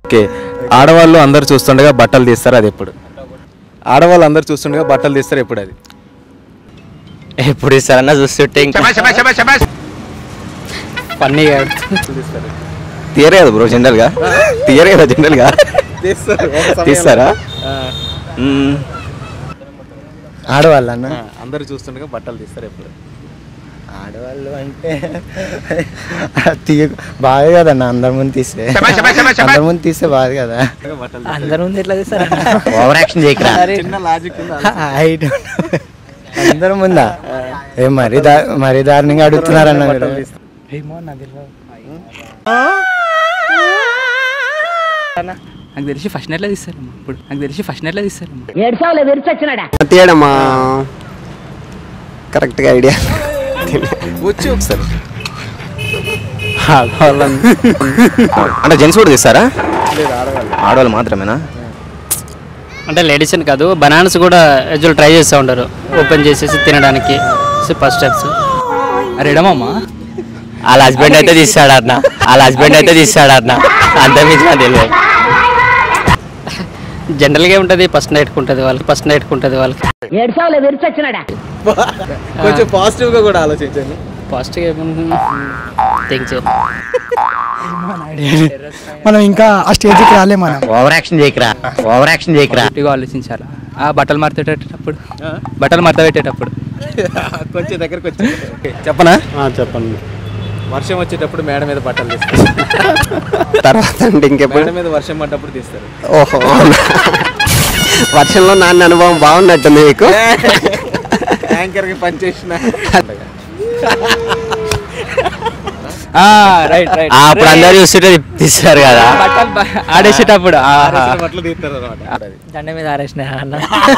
Okay ఆడవాళ్ళు అందరు చూస్తుండగా బట్టలు తీస్తారు అది ఎప్పుడు ఆడవాళ్ళు అందరు చూస్తుండగా బట్టలు తీస్తారు ఎప్పుడు అది ఎప్పుడు ఇస్తారన్నా చూస్తుంటే ఇంకా ఫన్నీగా తీయరు కదా బ్రో జనరల్గా తీయరు కదా జనరల్గా తీస్తారా మ్మ్. ఆడవాళ్ళన్న అందరు చూస్తుండగా బట్టలు తీస్తారు ఎప్పుడు ఆడవాళ్ళు అంటే తీయ బాగా కదన్న అందరి ముందు తీస్తే అందరి ముందు తీస్తే బాగా కదా బట్టలు అందరి ముందు ఎట్లా తీస్తారు ఓవర్ యాక్షన్ చేయకరా చిన్న లాజిక్ I don't know. అందరి ముందా ఏ మరీ దా మరీ దారుణంగా అడుగుతున్నారన్న మీరు ఏమో నాకు తెలియదు నాకు తెలిసి ఫస్ట్ నెట్లో తీస్తారమ్మా ఇప్పుడు నాకు తెలిసి ఫస్ట్ నెట్లో తీస్తారమ్మా తీయడమ్మా కరెక్ట్గా ఐడియా వచ్చి ఒకసారి అంటే జెంట్స్ కూడా తీస్తారా ఆడవాళ్ళు మాత్రమేనా అంటే లేడీస్ అని కాదు బనానాస్ కూడా యాక్చువల్ ట్రై చేస్తూ ఉంటారు ఓపెన్ చేసేసి తినడానికి ఫస్ట్ స్టెప్స్ రెడమమ్మా వాళ్ళ హస్బెండ్ అయితే తీస్తాడు అన్న వాళ్ళ హస్బెండ్ అయితే తీస్తాడు అన్న అంత మించి నాకు తెలియదు జనరల్గా ఉంటుంది ఫస్ట్ నైట్కి ఉంటుంది వాళ్ళకి ఫస్ట్ నైట్కి ఉంటుంది వాళ్ళకి కొంచెం పాజిటివ్ గా కూడా ఆలోచించండి పాజిటివ్గా ఏముంటుంది థింక్ చేయాలి మనం ఇంకా ఆ స్టేజ్కి రాలే మనం ఓవర్ యాక్షన్ చేయకరా ఓవర్ యాక్షన్ చేయకరా గట్టిగా ఆలోచించాలా ఆ బట్టలు మడతేటప్పుడు బట్టలు మడత పెట్టేటప్పుడు కొంచెం దగ్గరకు వచ్చి చెప్పనా చెప్పండి వర్షం వచ్చేటప్పుడు మేడ మీద బట్టలు తీస్తారు తర్వాత అంటే ఇంకెప్పుడు మేడ మీద వర్షం పడ్డప్పుడు తీస్తారు ఓహో వర్షంలో నాన్న అనుభవం బాగున్నట్టుంది మీకు యాంకర్ కి పని చేసిన రైట్ రైట్ ఆ, అప్పుడు అందరు చూస్తుంటే తీస్తారు కదా బట్టలు బ- ఆడేసేటప్పుడు ఆహా. బట్టలు తీస్తారు అనమాట దండ మీద ఆరేసిన అన్న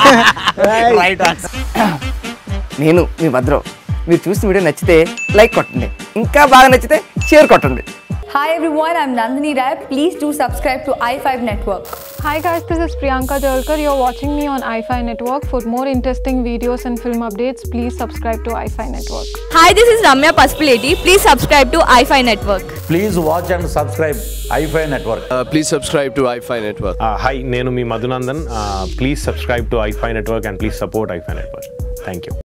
నేను మీ భద్రం మీరు చూసిన వీడియో నచ్చితే లైక్ కొట్టండి ఇంకా బాగా నచ్చితే షేర్ కొట్టండి Hi everyone, I'm Nandini Rai. Please do subscribe to i5 Network. Hi guys, this is Priyanka Jalkar. You're watching me on iFi Network. For more interesting videos and film updates, please subscribe to iFi Network. Hi, this is Ramya Paspaleti. Please subscribe to i5 Network. Please watch and subscribe i five network please subscribe to i five network hi నేను మీ Madhunandan please subscribe to i five network and please support i five network thank you